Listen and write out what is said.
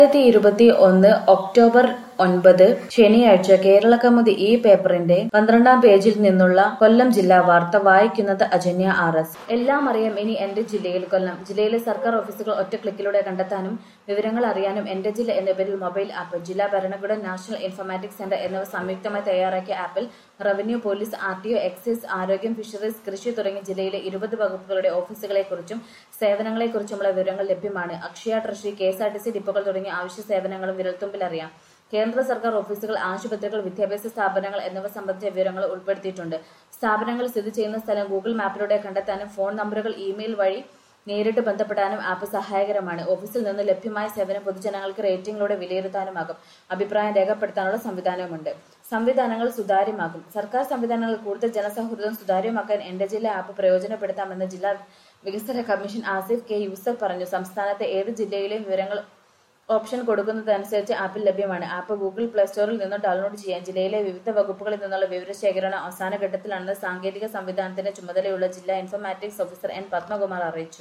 രണ്ടായിരത്തി ഇരുപത്തി ഒന്ന് ഒക്ടോബർ ഒൻപത് ശനിയാഴ്ച കേരള കൗമുദി ഈ പേപ്പറിന്റെ പന്ത്രണ്ടാം പേജിൽ നിന്നുള്ള കൊല്ലം ജില്ലാ വാർത്ത വായിക്കുന്നത് അജന്യ ആർ എസ് എല്ലാം അറിയാം ഇനി എന്റെ ജില്ലയിൽ കൊല്ലം ജില്ലയിലെ സർക്കാർ ഓഫീസുകൾ ഒറ്റ ക്ലിക്കിലൂടെ കണ്ടെത്താനും വിവരങ്ങൾ അറിയാനും എന്റെ ജില്ല എന്ന പേരിൽ മൊബൈൽ ആപ്പ് ജില്ലാ ഭരണകൂടം നാഷണൽ ഇൻഫർമാറ്റിക്സ് സെന്റർ എന്നിവ സംയുക്തമായി തയ്യാറാക്കിയ ആപ്പിൽ revenue police R T O excise ആരോഗ്യം ഫിഷറീസ് കൃഷി തുടങ്ങിയ ജില്ലയിലെ ഇരുപത് വകുപ്പുകളുടെ ഓഫീസുകളെക്കുറിച്ചും സേവനങ്ങളെക്കുറിച്ചുമുള്ള വിവരങ്ങൾ ലഭ്യമാണ് Akshaya treasury K S R T C ഡിപ്പോകൾ തുടങ്ങിയ ആവശ്യ സേവനങ്ങളും വിരൽത്തുമ്പിൽ അറിയാം കേന്ദ്ര സർക്കാർ ഓഫീസുകൾ ആശുപത്രികൾ വിദ്യാഭ്യാസ സ്ഥാപനങ്ങൾ എന്നിവ സംബന്ധിച്ച വിവരങ്ങൾ ഉൾപ്പെടുത്തിയിട്ടുണ്ട് സ്ഥാപനങ്ങൾ സ്ഥിതി ചെയ്യുന്ന സ്ഥലം ഗൂഗിൾ മാപ്പിലൂടെ കണ്ടെത്താനും ഫോൺ നമ്പറുകൾ ഇമെയിൽ വഴി നേരിട്ട് ബന്ധപ്പെടാനും ആപ്പ് സഹായകരമാണ് ഓഫീസിൽ നിന്ന് ലഭ്യമായ സേവനം പൊതുജനങ്ങൾക്ക് റേറ്റിംഗിലൂടെ വിലയിരുത്താനുമാകും അഭിപ്രായം രേഖപ്പെടുത്താനുള്ള സംവിധാനവുമുണ്ട് സംവിധാനങ്ങൾ സുതാര്യമാകും സർക്കാർ സംവിധാനങ്ങൾ കൂടുതൽ ജനസൗഹൃദം സുതാര്യമാക്കാൻ എന്റെ ജില്ല ആപ്പ് പ്രയോജനപ്പെടുത്താമെന്ന് ജില്ലാ വികസന കമ്മീഷൻ ആസിഫ് കെ യൂസഫ് പറഞ്ഞു സംസ്ഥാനത്തെ ഏത് ജില്ലയിലെയും വിവരങ്ങൾ ഓപ്ഷൻ കൊടുക്കുന്നതനുസരിച്ച് ആപ്പിൽ ലഭ്യമാണ് ആപ്പ് ഗൂഗിൾ പ്ലേ സ്റ്റോറിൽ നിന്ന് ഡൗൺലോഡ് ചെയ്യാൻ ജില്ലയിലെ വിവിധ വകുപ്പുകളിൽ നിന്നുള്ള വിവരശേഖരണം അവസാന ഘട്ടത്തിലാണെന്ന് സാങ്കേതിക സംവിധാനത്തിന്റെ ചുമതലയുള്ള ജില്ലാ ഇൻഫർമാറ്റിക്സ് ഓഫീസർ എൻ പത്മകുമാർ അറിയിച്ചു